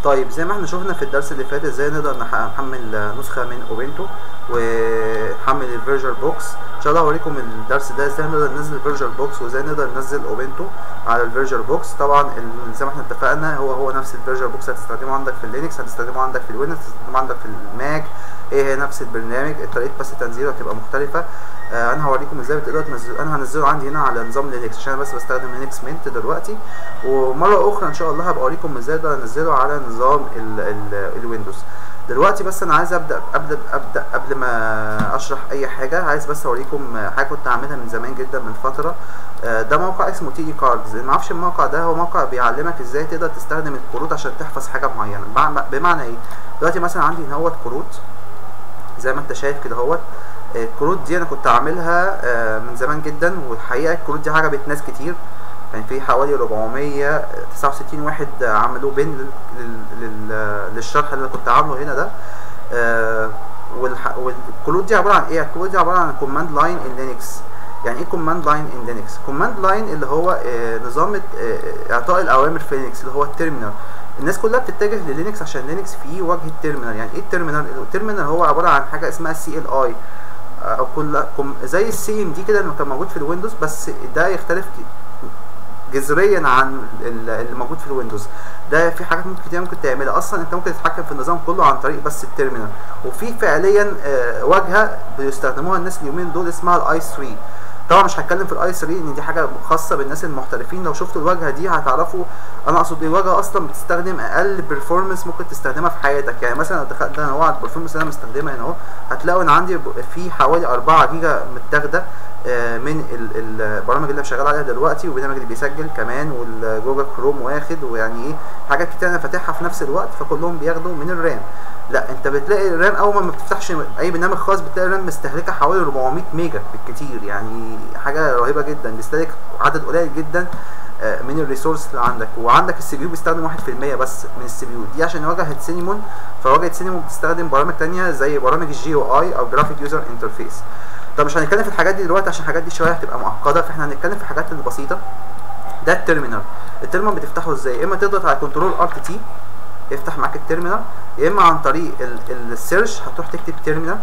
طيب زي ما احنا شفنا في الدرس اللي فات ازاي نقدر نح- نحمل نسخه من اوبنتو ونحمل الفيرجر بوكس ان شاء الله هوريكم الدرس ده ازاي نقدر ننزل الفيرجر بوكس وازاي نقدر ننزل اوبنتو على الفيرجر بوكس طبعا ال- زي ما احنا اتفقنا هو هو نفس الفيرجر بوكس هتستخدمه عندك في اللينكس هتستخدمه عندك في الويندوز هتستخدمه عندك في الماك ايه هي نفس البرنامج طريقه بس تنزيله هتبقى مختلفه آه انا هوريكم ازاي بتقدر تنزل انا هنزله عندي هنا على نظام لينكس عشان أنا بس بستخدم لينكس مينت دلوقتي ومره اخرى ان شاء الله هبقى اوريكم ازاي اقدر انزله على نظام ال ال الويندوز دلوقتي بس انا عايز ابدا ابدا ابدا قبل ما اشرح اي حاجه عايز بس اوريكم حاجه كنت عاملها من زمان جدا من فتره آه، ده موقع اسمه تي دي كاردز ما اعرفش الموقع ده هو موقع بيعلمك ازاي تقدر تستخدم الكروت عشان تحفظ حاجه معينه بمع- بمعنى ايه دلوقتي مثلا عندي هنا هوت كروت زي ما انت شايف كده اهوت آه، الكروت دي انا كنت عاملها آه، من زمان جدا والحقيقه الكروت دي عجبت ناس كتير كان في حوالي 469 واحد عملوا بين لل- لل- لل- للشرح اللي انا كنت عامله هنا ده آه، والح- والكروت دي عباره عن ايه الكروت دي عباره عن كوماند لاين ان لينكس يعني ايه كوماند لاين ان لينكس كوماند لاين اللي هو آه، نظام آه، اعطاء الاوامر في لينكس اللي هو التيرمينال الناس كلها بتتجه للينكس عشان لينكس فيه وجه التيرمينال يعني ايه التيرمينال التيرمينال هو عباره عن حاجه اسمها سي ال اي او كل كم- زي السي ام دي كده اللي كان موجود في الويندوز بس ده يختلف ك- جذريا عن ال- اللي موجود في الويندوز ده في حاجات ممكن كتير ممكن تعملها اصلا انت ممكن تتحكم في النظام كله عن طريق بس التيرمينال وفي فعليا آه، واجهه بيستخدموها الناس اليومين دول اسمها الاي 3 طبعا مش هتكلم في الاي 3 ان دي حاجه خاصه بالناس المحترفين لو شفتوا الواجهه دي هتعرفوا انا اقصد ايه واجهه اصلا بتستخدم اقل بيرفورمانس ممكن تستخدمها في حياتك يعني مثلا لو دخلت انا على البرفورمانس اللي انا مستخدمها هنا اهو هتلاقوا ان عندي ب- في حوالي 4 جيجا متاخده آه، من ال- البرامج اللي انا شغال عليها دلوقتي والبرنامج اللي بيسجل كمان والجوجل كروم واخد ويعني ايه حاجات كتير انا فاتحها في نفس الوقت فكلهم بياخدوا من الرام لا انت بتلاقي الرام اول ما بتفتحش اي برنامج خاص بتلاقي الرام مستهلكه حوالي 400 ميجا بالكتير يعني حاجه رهيبه جدا بيستهلك عدد قليل جدا آه، من الريسورس اللي عندك وعندك السي بي يو بيستخدم 1% بس من السي بي يو دي عشان واجهه سينيمون فواجهه سينيمون بتستخدم برامج تانية زي برامج الجي او اي او جرافيك يوزر انترفيس طب مش هنتكلم في الحاجات دي دلوقتي عشان الحاجات دي شويه هتبقى معقده فاحنا هنتكلم في الحاجات البسيطه ده التيرمينال التيرمينال بتفتحه ازاي يا اما تضغط على كنترول ار تي يفتح معاك التيرمينال يا اما عن طريق ال- السيرش هتروح تكتب تيرمينال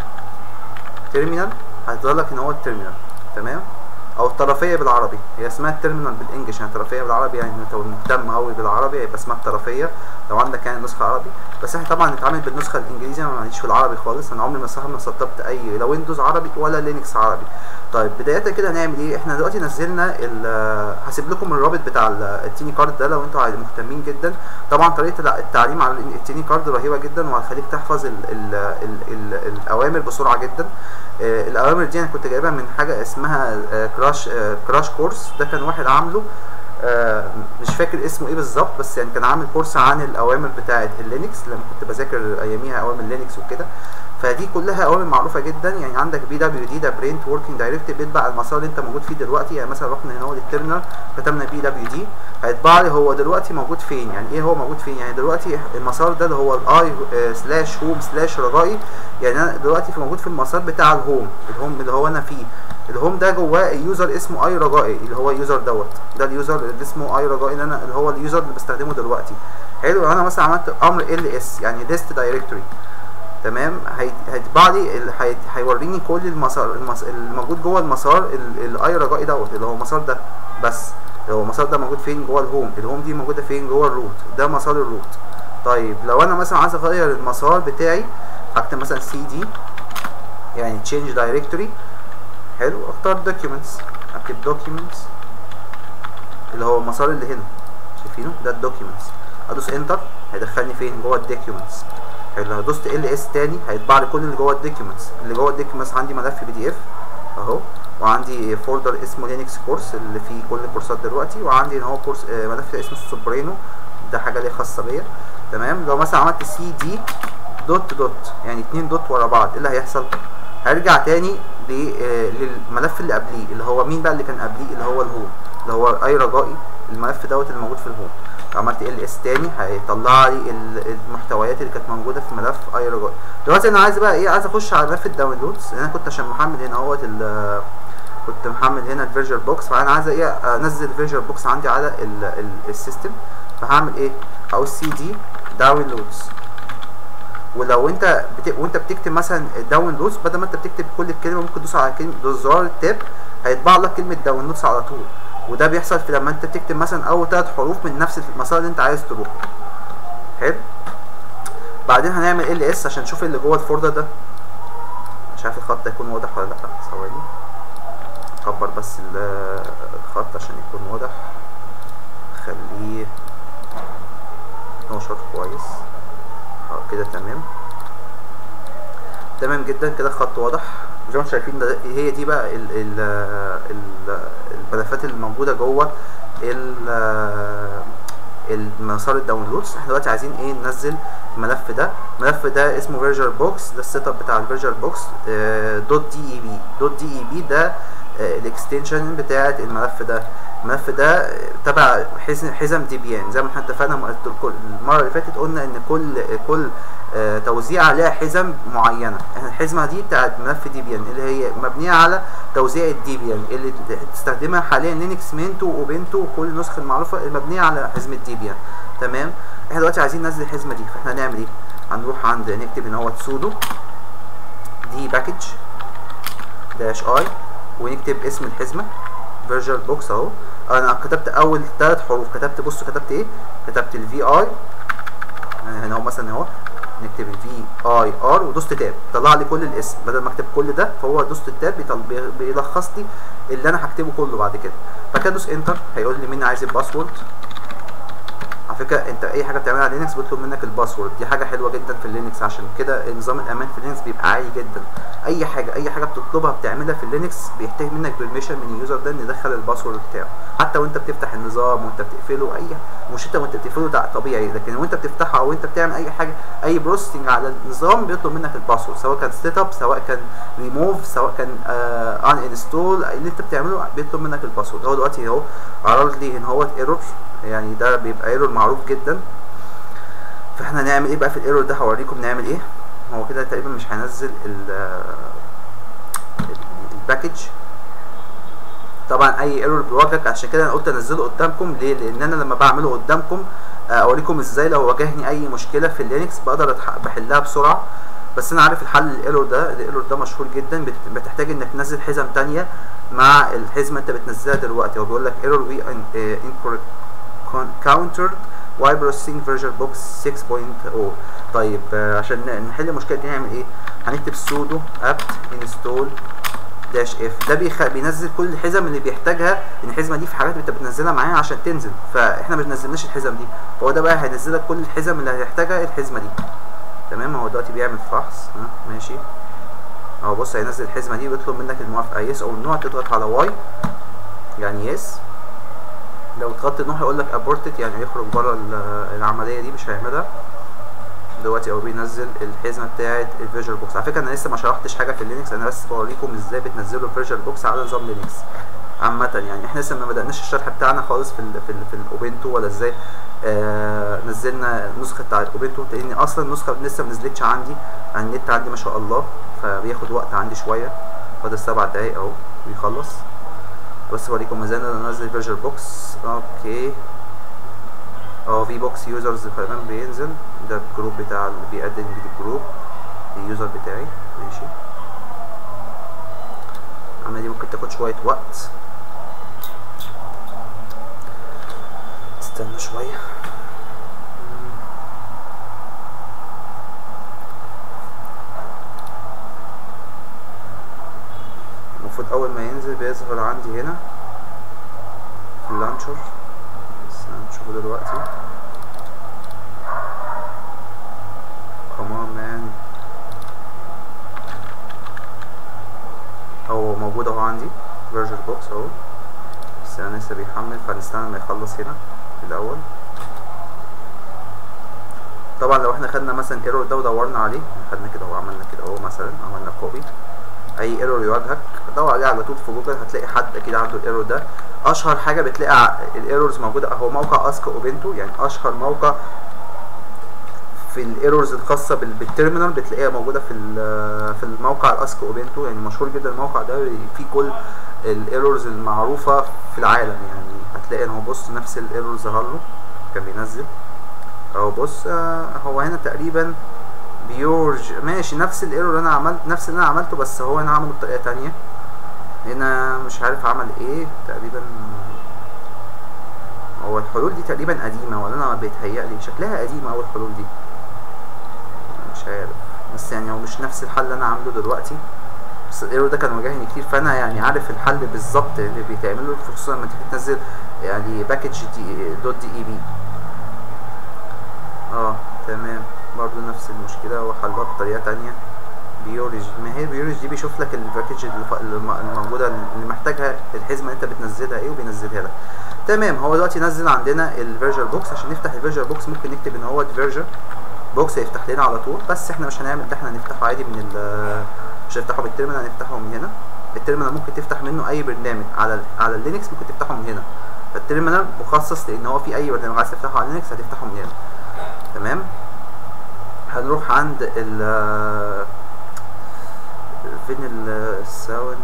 تيرمينال هيظهر لك ان هو التيرمينال تمام او الطرفيه بالعربي هي اسمها التيرمينال بالانجلش يعني الطرفيه بالعربي يعني انت مهتم قوي بالعربي هيبقى اسمها الطرفيه لو عندك يعني نسخه عربي بس احنا طبعا نتعامل بالنسخه الانجليزي انا ماليش في العربي خالص انا عمري ما صح ما سطبت اي لا ويندوز عربي ولا لينكس عربي طيب بدايه كده هنعمل ايه احنا دلوقتي نزلنا ال- هسيب لكم الرابط بتاع ال- التيني كارد ده لو انتوا عايز- مهتمين جدا طبعا طريقه الع- التعليم على ال- التيني كارد رهيبه جدا وهتخليك تحفظ ال ال ال ال الاوامر بسرعه جدا آه، الاوامر دي انا كنت جايبها من حاجه اسمها آه، كراش آه، كراش كورس ده كان واحد عامله آه، مش فاكر اسمه ايه بالظبط بس يعني كان عامل كورس عن الاوامر بتاعه اللينكس لما كنت بذاكر اياميها اوامر لينكس وكده فدي كلها اوامر معروفه جدا يعني عندك بي دبليو دي ده برنت وركينج دايركتيف بيتبع المسار اللي انت موجود فيه دلوقتي يعني مثلا رحنا هنا هو للتيرمينال كتبنا بي دبليو دي هيطبع لي هو دلوقتي موجود فين يعني ايه هو موجود فين يعني دلوقتي المسار ده اللي هو الاي سلاش هوم سلاش رجائي يعني انا دلوقتي في موجود في المسار بتاع الهوم الهوم اللي هو انا فيه الهوم ده جواه يوزر اسمه اي رجائي اللي هو يوزر دوت ده اليوزر اللي اسمه اي رجائي اللي انا اللي هو اليوزر اللي بستخدمه دلوقتي حلو انا مثلا عملت امر ال اس يعني ليست دايركتوري تمام هي- هيطبع لي ال- هي- هيوريني كل المسار المس... الموجود جوه المسار ال- الاي رجائي دوت اللي هو المسار ده بس اللي هو المسار ده موجود فين جوه الهوم الهوم دي موجوده فين جوه الروت ده مسار الروت طيب لو انا مثلا عايز اغير المسار بتاعي هكتب مثلا سي دي يعني تشينج دايركتوري حلو اختار دوكيومنتس اكتب دوكيومنتس اللي هو المسار اللي هنا شايفينه ده الدوكيومنتس ادوس انتر هيدخلني فين جوه الدوكيومنتس حلو لو دوست ال اس تاني هيطبع لي كل اللي جوه الدوكيومنتس اللي جوه الدوكيومنتس عندي ملف بي دي اف اهو وعندي فولدر اسمه لينكس كورس اللي فيه كل الكورسات دلوقتي وعندي ان هو كورس آه، ملف اسمه سوبرينو ده حاجه ليه خاصه بيا تمام لو مثلا عملت سي دي دوت دوت يعني اتنين دوت ورا بعض ايه اللي هيحصل هرجع تاني ل- آه، للملف اللي قبليه اللي هو مين بقى اللي كان قبليه اللي هو الهوم اللي هو اي رجائي الملف دوت اللي موجود في الهوم لو عملت ال اس تاني هيطلع لي ال- المحتويات اللي كانت موجوده في ملف اي رجائي دلوقتي انا عايز بقى ايه عايز اخش على ملف الداونلودز لان انا كنت عشان محمل هنا اهوت ال- كنت محمل هنا الفيرجر بوكس فانا عايز ايه انزل الفيرجر بوكس عندي على ال- ال- السيستم فهعمل ايه هقول سي دي داونلودز ولو انت بت... وانت بتكتب مثلا داونلودز بدل ما انت بتكتب كل الكلمه ممكن تدوس على كلمه دوس زرار التاب هيطبع لك كلمه داونلودز على طول وده بيحصل في لما انت بتكتب مثلا اول ثلاث حروف من نفس المسار اللي انت عايز تروحه حلو بعدين هنعمل ال اس عشان نشوف اللي جوه الفولدر ده مش عارف الخط هيكون واضح ولا لا ثواني اكبر بس الخط عشان يكون واضح خليه 12 كويس اه كده تمام تمام جدا كده الخط واضح زي ما انتم شايفين ده هي دي بقى ال ال ال الملفات اللي موجوده جوه المسار الداونلودز احنا دلوقتي عايزين ايه ننزل الملف ده الملف ده اسمه فيرجر بوكس ده السيت اب بتاع الفيرجر بوكس دوت دي اي بي دوت دي اي بي ده الاكستنشن بتاعت الملف ده الملف ده تبع حزم دي بي ان زي ما احنا اتفقنا المره اللي فاتت قلنا ان كل كل آه توزيعه لها حزم معينه احنا الحزمه دي بتاعت ملف دي بي ان اللي هي مبنيه على توزيع الدي بي ان اللي بتستخدمها حاليا لينكس مينتو وبنتو وكل النسخ المعروفه المبنيه على حزمه دي بي ان تمام احنا دلوقتي عايزين ننزل الحزمه دي فاحنا هنعمل ايه هنروح عند نكتب ان هو سودو دي باكج داش اي ونكتب اسم الحزمه فيرجر بوكس اهو انا كتبت اول ثلاث حروف كتبت بصوا كتبت ايه كتبت الفي اي هنا اهو مثلا اهو نكتب الفي اي ار ودوست تاب طلع لي كل الاسم بدل ما اكتب كل ده فهو دوست التاب بيلخص لي اللي انا هكتبه كله بعد كده فكده دوس انتر هيقول لي مين عايز الباسورد على فكره انت اي حاجه بتعملها على لينكس بيطلب منك الباسورد دي حاجه حلوه جدا في اللينكس عشان كده نظام الامان في لينكس بيبقى عالي جدا اي حاجه اي حاجه بتطلبها بتعملها في اللينكس بيحتاج منك بيرميشن من اليوزر ده ان يدخل الباسورد بتاعه حتى وانت بتفتح النظام وانت بتقفله اي مش انت وانت بتقفله ده طبيعي لكن وانت بتفتحه او انت بتعمل اي حاجه اي بروسيسنج على النظام بيطلب منك الباسورد سواء كان سيت اب سواء كان ريموف سواء كان ان انستول اللي انت بتعمله بيطلب منك الباسورد هو دلوقتي اهو عرض لي ان هو ايرور يعني ده بيبقى ايرور معروف جدا فاحنا هنعمل ايه بقى في الايرور ده هوريكم نعمل ايه هو كده تقريبا مش هينزل الباكج طبعا اي ايرور بيواجهك عشان كده انا قلت انزله قدامكم ليه لان انا لما بعمله قدامكم اوريكم ازاي لو واجهني اي مشكله في اللينكس بقدر بحلها بسرعه بس انا عارف الحل الايرور ده الايرور ده مشهور جدا بتحتاج انك تنزل حزم تانية مع الحزمه انت بتنزلها دلوقتي هو بيقول لك ايرور وي countered واي بروسيسنج فيرجن بوكس 6.0 طيب آه عشان نحل المشكله دي نعمل ايه هنكتب سودو apt install داش اف ده بيخ... بينزل كل الحزم اللي بيحتاجها ان الحزمه دي في حاجات انت بتنزلها معاها عشان تنزل فاحنا ما بنزلناش الحزم دي فهو ده بقى هينزل لك كل الحزم اللي هيحتاجها الحزمه دي تمام هو دلوقتي بيعمل فحص ها ماشي اهو بص هينزل الحزمه دي ويطلب منك الموافقه يس او النوع تضغط على واي يعني يس لو ضغطت النوع هيقول لك ابورتد يعني هيخرج بره العمليه دي مش هيعملها دلوقتي هو بينزل الحزمه بتاعه الفيجوال بوكس على فكره انا لسه ما شرحتش حاجه في اللينكس انا بس بوريكم ازاي بتنزلوا الفيجوال بوكس على نظام لينكس عامة يعني احنا لسه ما بدأناش الشرح بتاعنا خالص في ال في ال في الاوبنتو ولا ازاي آه نزلنا النسخة بتاع الاوبنتو لان اصلا النسخة لسه ما نزلتش عندي النت عندي ما شاء الله فبياخد وقت عندي شوية فاضل سبع دقايق اهو بيخلص بس بوريكم ازاي نقدر ننزل فيجوال بوكس اوكي اه في بوكس يوزرز كمان بينزل ده الجروب بتاع اللي بيقدم الجروب اليوزر بتاعي ماشي العملية دي ممكن تاخد شوية وقت استنى شوية المفروض أول ما ينزل بيظهر عندي هنا في اللانشر بس هنشوفه دلوقتي كمان مان هو موجود اهو عندي فيرجن بوكس اهو بس انا لسه بيحمل فهنستنى ما يخلص هنا في الاول طبعا لو احنا خدنا مثلا ايرور ده ودورنا عليه خدنا كده وعملنا كده اهو مثلا عملنا كوبي اي ايرور يواجهك دور عليه على طول في جوجل هتلاقي حد اكيد عنده الايرور ده اشهر حاجه بتلاقي الايرورز موجوده هو موقع اسك اوبنتو يعني اشهر موقع في الايرورز الخاصه بالتيرمينال بتلاقيها موجوده في في الموقع الاسك اوبنتو يعني مشهور جدا الموقع ده فيه كل الايرورز المعروفه في العالم يعني هتلاقي ان هو بص نفس الايرور ظهر له كان بينزل اهو بص آه هو هنا تقريبا بيورج ماشي نفس الايرور اللي انا عملت نفس اللي انا عملته بس هو انا عمله بطريقه تانية هنا مش عارف عمل ايه تقريبا هو الحلول دي تقريبا قديمه ولا انا بيتهيألي شكلها قديمه اوي الحلول دي مش عارف بس يعني هو مش نفس الحل اللي انا عامله دلوقتي بس الايرور ده كان واجهني كتير فانا يعني عارف الحل بالظبط اللي بيتعمله خصوصا لما تيجي تنزل يعني باكج دي دوت دي اي بي اه تمام برضو نفس المشكله وحلها بطريقه تانية بيورج ما هي بيورج دي بيشوف لك الباكج اللي ف- اللي م- الموجوده اللي محتاجها الحزمه اللي انت بتنزلها ايه وبينزلها لك تمام هو دلوقتي نزل عندنا الفيرجر بوكس عشان نفتح الفيرجر بوكس ممكن نكتب ان هو فيرجر بوكس هيفتح لنا على طول بس احنا مش هنعمل ده احنا هنفتحه عادي من ال مش هنفتحه من التيرمينال هنفتحه من هنا التيرمينال ممكن تفتح منه اي برنامج على ال على اللينكس ممكن تفتحه من هنا فالتيرمينال مخصص لان هو في اي برنامج عايز تفتحه على لينكس هتفتحه من هنا تمام هنروح عند ال فين ال- الساوند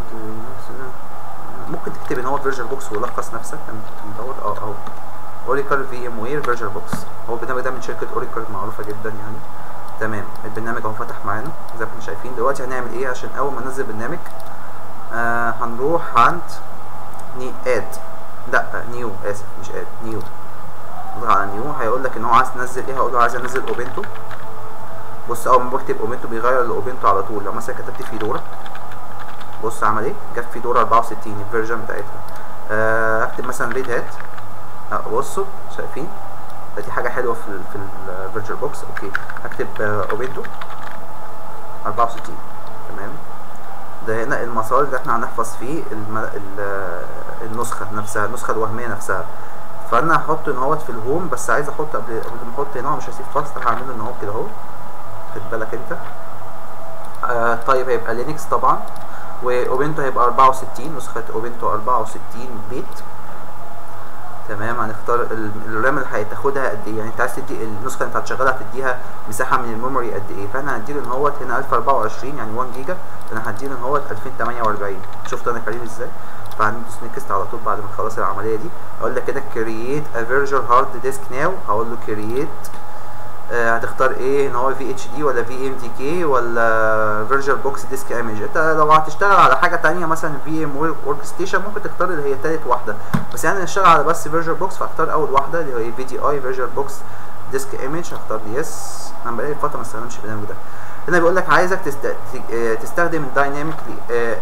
ممكن تكتب ان هو فيرجن بوكس ولخص نفسك انا كنت مدور اه اهو اوريكل في ام وير فيرجن بوكس هو البرنامج ده من شركه اوريكل معروفه جدا يعني تمام البرنامج اهو فتح معانا زي ما احنا شايفين دلوقتي هنعمل ايه عشان اول ما ننزل برنامج آه هنروح عند ني اد لا نيو اسف مش اد نيو نضغط على نيو هيقول لك ان هو عايز تنزل ايه هقول له عايز انزل اوبنتو بص اول ما بكتب اوبنتو بيغير لاوبنتو على طول لو مثلا كتبت فيدورا بص عمل ايه جاب فيدورا 64 الفيرجن بتاعتها آه، اكتب مثلا ريد هات آه، بصوا شايفين فدي حاجه حلوه في ال في الفيرجن بوكس اوكي هكتب اوبنتو 64 تمام ده هنا المسار اللي احنا هنحفظ فيه الم... ال... النسخه نفسها النسخه الوهميه نفسها فانا هحط ان هو في الهوم بس عايز احط قبل قبل ما احط هنا هو مش هسيب فاست هعمله ان هو كده اهو خد بالك انت آه طيب هيبقى لينكس طبعا واوبنتو هيبقى 64 نسخه اوبنتو 64 بيت تمام هنختار ال- الرام اللي هتاخدها قد ايه يعني انت عايز تدي النسخه اللي انت هتشغلها هتديها مساحه من الميموري قد ايه فانا هديله ان هو هنا 1024 يعني 1 جيجا فانا هديله ان هو 2048 شفت انا كريم ازاي فهندوس نيكست على طول بعد ما نخلص العمليه دي اقول لك كده كرييت ا فيرجن هارد ديسك ناو هقول له كرييت آه هتختار ايه ان هو في اتش دي ولا في ام دي كي ولا فيرجن بوكس ديسك ايمج انت لو هتشتغل على حاجه تانية مثلا في ام ورك ستيشن ممكن تختار اللي هي تالت واحده بس يعني نشتغل على بس فيرجن بوكس فاختار اول واحده اللي هي في دي اي فيرجن بوكس ديسك ايمج هختار دي يس انا بقالي فتره ما استخدمش البرنامج ده هنا بيقول لك عايزك تست... ت- آه، تستخدم الدايناميكلي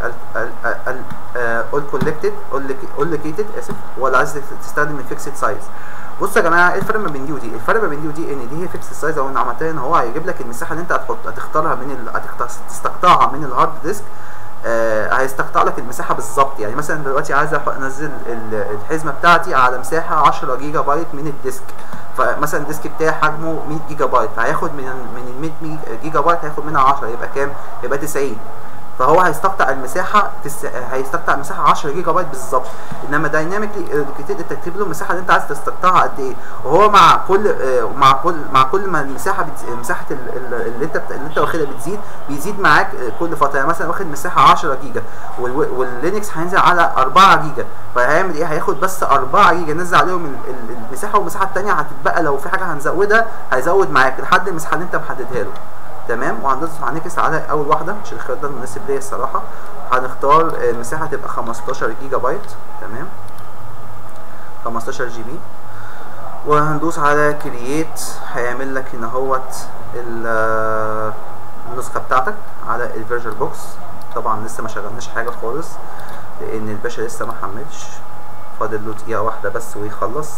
اول كولكتد اول لوكيتد اسف ولا عايز تستخدم الفيكسد سايز بصوا يا جماعه ايه الفرق ما بين دي ودي الفرق ما بين دي ودي ان دي هي فيكس سايز او ان عملتها ان هو هيجيب لك المساحه اللي انت هتحط هتختارها من ال... هتختار تستقطعها من الهارد ديسك آه هيستقطع لك المساحه بالظبط يعني مثلا دلوقتي عايز أح- انزل ال- الحزمه بتاعتي على مساحه 10 جيجا بايت من الديسك فمثلا الديسك بتاعي حجمه 100 جيجا بايت هياخد من ال- من ال 100 جيجا بايت هياخد منها 10 يبقى كام يبقى 90 فهو هيستقطع المساحه تس... هيستقطع المساحه 10 جيجا بايت بالظبط انما دايناميكلي انت تكتب له المساحه اللي انت عايز تستقطعها قد ايه وهو مع كل آه، مع كل مع كل ما المساحه بتز... مساحه ال- ال- اللي انت بت... اللي انت واخدها بتزيد بيزيد معاك آه، كل فتره يعني مثلا واخد مساحه 10 جيجا وال... واللينكس هينزل على 4 جيجا فهيعمل ايه هياخد بس 4 جيجا نزل عليهم ال... ال- المساحه والمساحه الثانيه هتتبقى لو في حاجه هنزودها هيزود معاك لحد المساحه اللي انت محددها له تمام وهندوس هنكس على اول واحده عشان الخيار ده مناسب ليا الصراحه هنختار آه، المساحه تبقى 15 جيجا بايت تمام 15 جي بي وهندوس على كرييت هيعمل لك هنا اهوت ال- آه، النسخه بتاعتك على الفيرجن بوكس طبعا لسه ما شغلناش حاجه خالص لان الباشا لسه ما حملش فاضل له دقيقه واحده بس ويخلص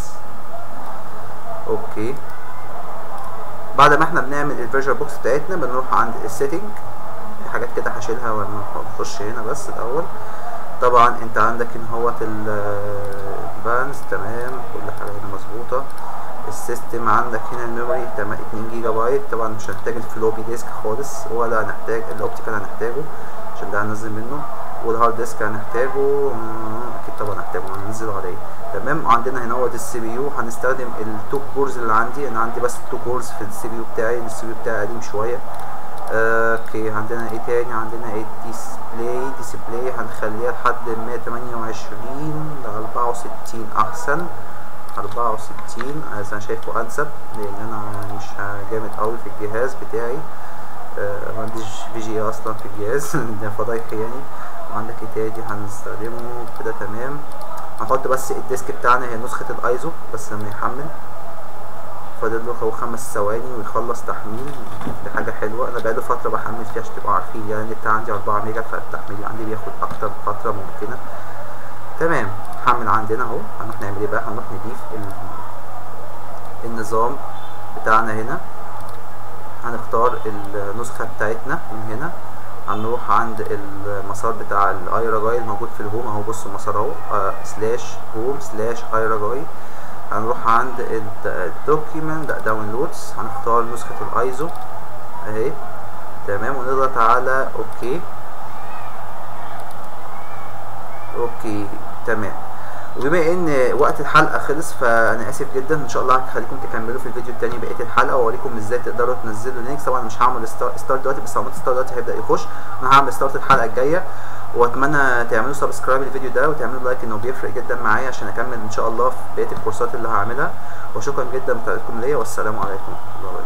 اوكي بعد ما احنا بنعمل الفيرجن بوكس بتاعتنا بنروح عند السيتنج في حاجات كده هشيلها ونخش هنا بس الاول طبعا انت عندك ان هو الادفانس تمام كل حاجه هنا مظبوطه السيستم عندك هنا الميموري تمام 2 جيجا بايت طبعا مش هنحتاج الفلوبي ديسك خالص ولا هنحتاج الاوبتيكال هنحتاجه عشان ده هننزل منه والهارد ديسك هنحتاجه مم، اكيد طبعا هنحتاجه هننزل عليه تمام عندنا هنا هو السي بي يو هنستخدم التو كورز اللي عندي انا عندي بس تو كورز في السي بي يو بتاعي السي بي يو بتاعي قديم شويه آه، اوكي عندنا ايه تاني عندنا ايه ديسبلاي ديسبلاي هنخليها لحد 128 ل 64 احسن أربعة وستين أنا شايفه أنسب لأن أنا مش جامد أوي في الجهاز بتاعي آه، ما عنديش في جي أصلا في الجهاز ده فضايح يعني وعندك ايه تاني هنستخدمه كده تمام هنحط بس الديسك بتاعنا هي نسخة الايزو بس لما يحمل فاضل له هو خمس ثواني ويخلص تحميل دي حاجة حلوة أنا بقالي فترة بحمل فيها عشان تبقوا عارفين يعني النت عندي أربعة ميجا فالتحميل عندي بياخد أكتر فترة ممكنة تمام حمل عندنا أهو هنروح نعمل إيه بقى هنروح نضيف ال... النظام بتاعنا هنا هنختار النسخة بتاعتنا من هنا هنروح عند المسار بتاع الايرا جاي الموجود في الهوم اهو بصوا المسار اهو آه سلاش هوم سلاش ايرا جاي هنروح عند الدوكيمنت داونلودز هنختار نسخة الايزو اهي تمام ونضغط على اوكي اوكي تمام وبما ان وقت الحلقه خلص فانا اسف جدا ان شاء الله هخليكم تكملوا في الفيديو التاني بقيه الحلقه واوريكم ازاي تقدروا تنزلوا لينكس طبعا مش هعمل ستارت دلوقتي بس لو عملت ستارت دلوقتي هيبدا يخش انا هعمل ستارت الحلقه الجايه واتمنى تعملوا سبسكرايب للفيديو ده وتعملوا لايك انه بيفرق جدا معايا عشان اكمل ان شاء الله في بقيه الكورسات اللي هعملها وشكرا جدا بتاعتكم ليا والسلام عليكم ورحمه الله